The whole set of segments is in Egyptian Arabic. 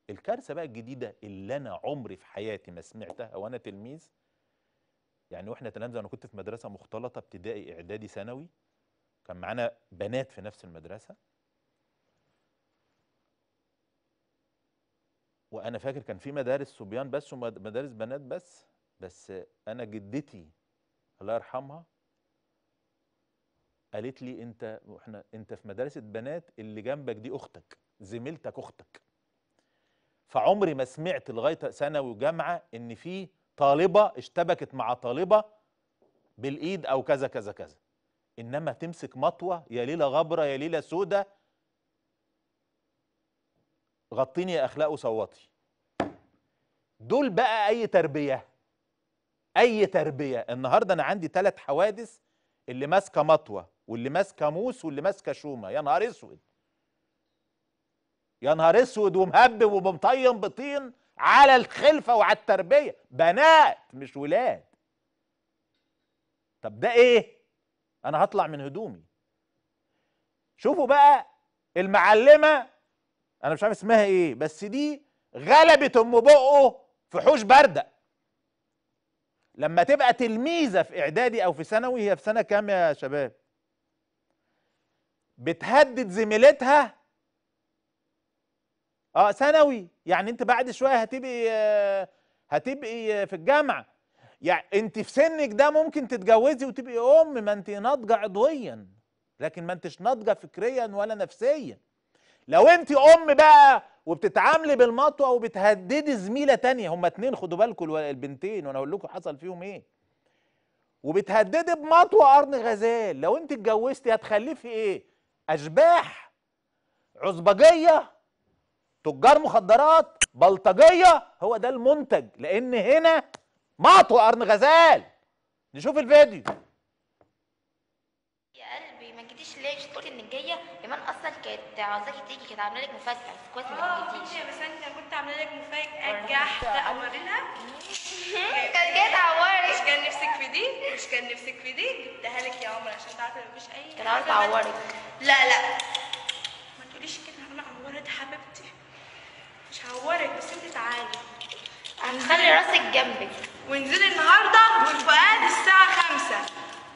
الكارثه بقى الجديده اللي انا عمري في حياتي ما سمعتها وانا تلميذ يعني واحنا تلامذه انا كنت في مدرسه مختلطه ابتدائي اعدادي ثانوي كان معانا بنات في نفس المدرسه وانا فاكر كان في مدارس صبيان بس ومدارس بنات بس بس انا جدتي الله يرحمها قالت لي انت احنا انت في مدرسه بنات اللي جنبك دي اختك زميلتك اختك فعمري ما سمعت لغايه ثانوي وجامعه ان في طالبه اشتبكت مع طالبه بالايد او كذا كذا كذا انما تمسك مطوه يا ليله غبره يا ليله سودة غطيني يا اخلاق وصوتي دول بقى اي تربيه اي تربيه النهارده انا عندي ثلاث حوادث اللي ماسكه مطوه واللي ماسكه موس واللي ماسكه شومه يا نهار اسود يا نهار اسود ومهبب ومطين بطين على الخلفه وعلى التربيه بنات مش ولاد طب ده ايه انا هطلع من هدومي شوفوا بقى المعلمه انا مش عارف اسمها ايه بس دي غلبت ام بقه في حوش بردق لما تبقى تلميذه في اعدادي او في ثانوي هي في سنه كام يا شباب بتهدد زميلتها اه ثانوي يعني انت بعد شويه هتبقي آه هتبقي في الجامعه يعني انت في سنك ده ممكن تتجوزي وتبقي ام ما انت ناضجه عضويا لكن ما انتش ناضجه فكريا ولا نفسيا لو انت ام بقى وبتتعاملي بالمطوه وبتهددي زميله تانية هما اتنين خدوا بالكم البنتين وانا اقول لكم حصل فيهم ايه وبتهددي بمطوه قرن غزال لو انت اتجوزتي هتخلفي ايه اشباح عصبجيه تجار مخدرات بلطجيه هو ده المنتج لان هنا مطوه قرن غزال نشوف الفيديو يا قلبي ما جيتيش ليه مش تقولي انك جايه ايمان اصلا كانت عاوزاكي تيجي كانت عامله لك مفاجاه بس كويس انك اه ما كنت جيتيش بس انت كنت عامله لك مفاجاه جحده اوريلها كانت جايه تعورك مش كان نفسك في دي مش كان نفسك في دي جبتها لك يا عمر عشان تعرفي مفيش اي كانت عاوزه حاجة تعورك لا لا ما تقوليش كده انا عورت حبيبتي مش هعورك بس انت تعالي هنخلي راسك جنبك وانزلي النهارده والفؤاد الساعه 5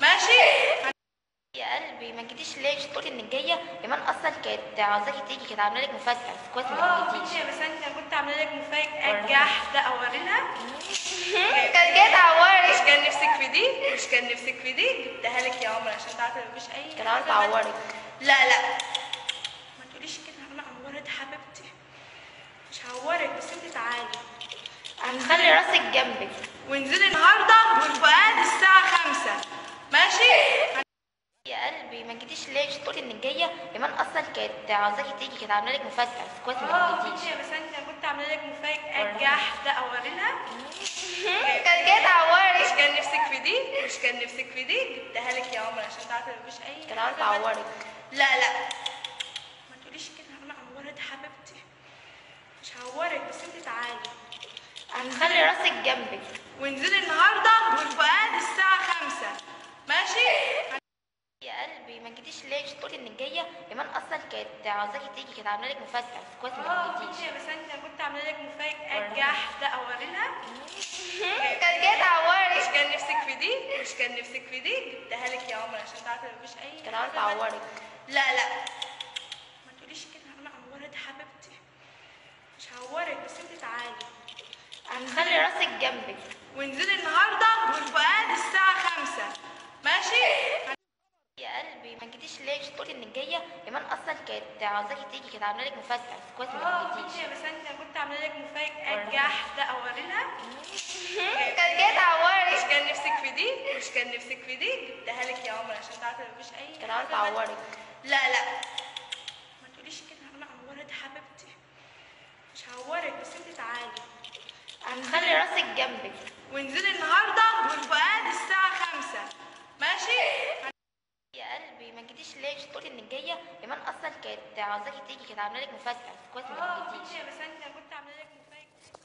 ماشي يا قلبي ما جيتيش ليه مش تقولي انك جايه ايمان اصلا كانت عاوزاكي تيجي كانت عامله لك مفاجاه بس كويس انك اه ما كنت جيتيش بس انت كنت عامله لك مفاجاه جحده اوريلها كانت جايه تعورك مش كان نفسك في دي مش كان نفسك في دي جبتها لك يا عمر عشان تعرفي مفيش اي كانت عاوزه حاجة تعورك لا لا ما تقوليش كده انا عورت حبيبتي مش هعورك بس انت تعالي هنخلي راسك جنبك وانزلي النهارده والفؤاد الساعه 5 ماشي يا قلبي ما جيتيش ليه مش تقولي انك جايه ايمان اصلا كانت عاوزاكي تيجي كانت عامله لك مفاجاه بس كويس انك اه ما كنت جيتيش بس انت كنت عامله لك مفاجاه جحده اوريلها كانت جايه تعورك مش كان نفسك في دي مش كان نفسك في دي جبتها لك يا عمر عشان تعرفي مفيش اي كانت عاوزه حاجة تعورك لا لا ما تقوليش كده انا عورت حبيبتي مش هعورك بس انت تعالي هنخلي راسك جنبك وانزلي النهارده والفؤاد الساعه 5 ماشي يا قلبي ما جيتيش ليه مش تقولي انك جايه ايمان اصلا كانت عاوزاكي تيجي كانت عامله لك مفاجاه بس كويس انك اه ما كنت جيتيش بس انت كنت عامله لك مفاجاه جحده اوريلها كانت جايه تعورك مش كان نفسك في دي مش كان نفسك في دي جبتها لك يا عمر عشان تعرفي مفيش اي كانت عاوزه حاجة تعورك لا لا ما تقوليش كده انا عورت حبيبتي مش هعورك بس انت تعالي هنخلي راسك جنبك وانزلي النهارده والفؤاد الساعه 5 ماشي يا قلبي ما جيتيش ليه مش تقولي انك جايه ايمان اصلا كانت عاوزاكي تيجي كانت عامله لك مفاجاه بس كويس انك اه ما كنت جيتيش بس انت كنت عامله لك مفاجاه جحده اوريلها كانت جايه تعورك مش كان نفسك في دي مش كان نفسك في دي جبتها لك يا عمر عشان تعرفي مفيش اي كانت عاوزه حاجة تعورك لا لا ما تقوليش كده انا عورت حبيبتي مش هعورك بس انت تعالي هنخلي راسك جنبك وانزلي النهارده والفؤاد الساعه 5 ماشي يا قلبي ما جيتيش ليه مش تقولي انك جايه ايمان اصلا كانت عاوزاكي تيجي كانت عامله لك مفاجاه بس كويس انك اه ما كنت جيتيش بس انت كنت عامله لك مفاجاه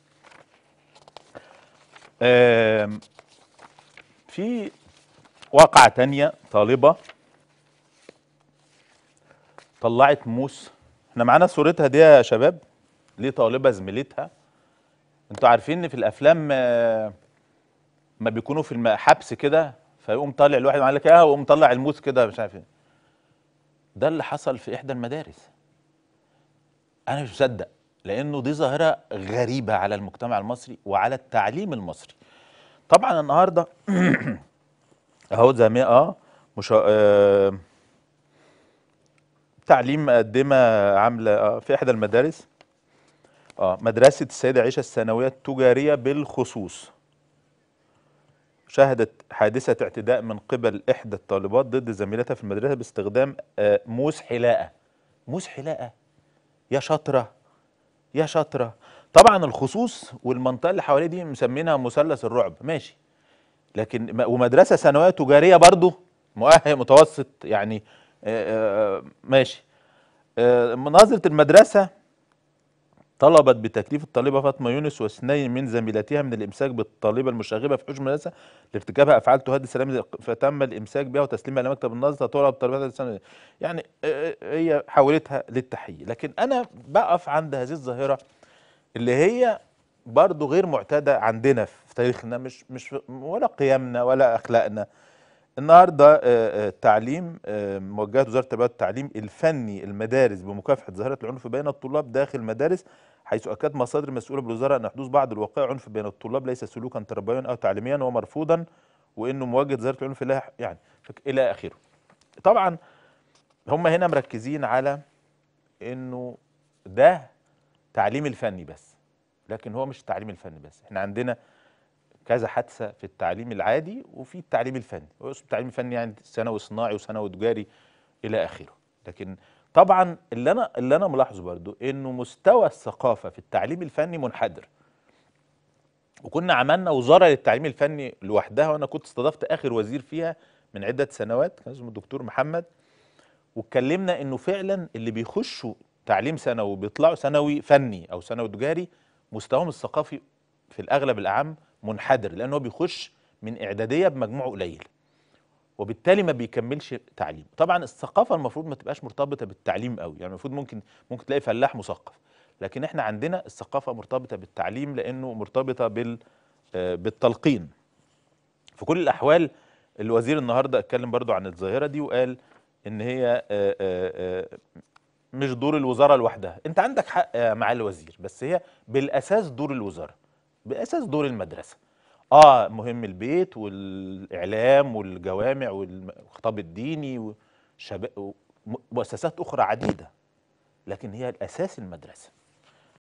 آم، في واقعة تانية طالبة طلعت موس احنا معانا صورتها دي يا شباب لطالبه زميلتها انتوا عارفين ان في الافلام آه، ما بيكونوا في الحبس كده فيقوم طالع الواحد وقال لك اه ويقوم مطلع الموس كده مش عارف ايه ده اللي حصل في احدى المدارس انا مش مصدق لانه دي ظاهره غريبه على المجتمع المصري وعلى التعليم المصري طبعا النهارده اهو زي ما اه مش آه تعليم مقدمه عامله آه في احدى المدارس اه مدرسه السيده عائشه الثانويه التجاريه بالخصوص شهدت حادثه اعتداء من قبل احدى الطالبات ضد زميلتها في المدرسه باستخدام آه موس حلاقه موس حلاقه يا شاطره يا شاطره طبعا الخصوص والمنطقه اللي حواليه دي مسمينها مثلث الرعب ماشي لكن م- ومدرسه ثانويه تجاريه برضه مؤهل متوسط يعني آه، آه، ماشي آه، مناظره المدرسه طلبت بتكليف الطالبه فاطمه يونس واثنين من زميلاتها من الامساك بالطالبه المشاغبه في حجم المدرسه لارتكابها افعال تهدد السلام فتم الامساك بها وتسليمها لمكتب النظر طلب طالبات السنه يعني آه، آه، هي حولتها للتحيه لكن انا بقف عند هذه الظاهره اللي هي برضه غير معتاده عندنا في تاريخنا مش مش ولا قيمنا ولا اخلاقنا النهارده آه، آه، التعليم آه، موجهه وزاره التربيه والتعليم الفني المدارس بمكافحه ظاهره العنف بين الطلاب داخل المدارس حيث اكد مصادر مسؤوله بالوزاره ان حدوث بعض الوقائع عنف بين الطلاب ليس سلوكا تربويا او تعليميا ومرفوضا وانه مواجهه ظاهره العنف لها يعني فك- الى اخره. طبعا هم هنا مركزين على انه ده تعليم الفني بس لكن هو مش التعليم الفني بس احنا عندنا كذا حادثه في التعليم العادي وفي التعليم الفني هو اسمه التعليم الفني يعني ثانوي صناعي وثانوي تجاري الى اخره لكن طبعا اللي انا اللي انا ملاحظه برضو انه مستوى الثقافه في التعليم الفني منحدر وكنا عملنا وزاره للتعليم الفني لوحدها وانا كنت استضفت اخر وزير فيها من عده سنوات كان اسمه الدكتور محمد واتكلمنا انه فعلا اللي بيخشوا تعليم ثانوي وبيطلعوا ثانوي فني او ثانوي تجاري مستواهم الثقافي في الاغلب الاعم منحدر لانه هو بيخش من اعداديه بمجموع قليل وبالتالي ما بيكملش تعليم طبعا الثقافه المفروض ما تبقاش مرتبطه بالتعليم قوي يعني المفروض ممكن ممكن تلاقي فلاح مثقف لكن احنا عندنا الثقافه مرتبطه بالتعليم لانه مرتبطه بال آه، بالتلقين في كل الاحوال الوزير النهارده اتكلم برضو عن الظاهره دي وقال ان هي آه، آه، آه، مش دور الوزاره لوحدها انت عندك حق يا معالي الوزير بس هي بالاساس دور الوزاره بالاساس دور المدرسه اه مهم البيت والاعلام والجوامع والخطاب الديني وشباب ومؤسسات اخرى عديده لكن هي الاساس المدرسه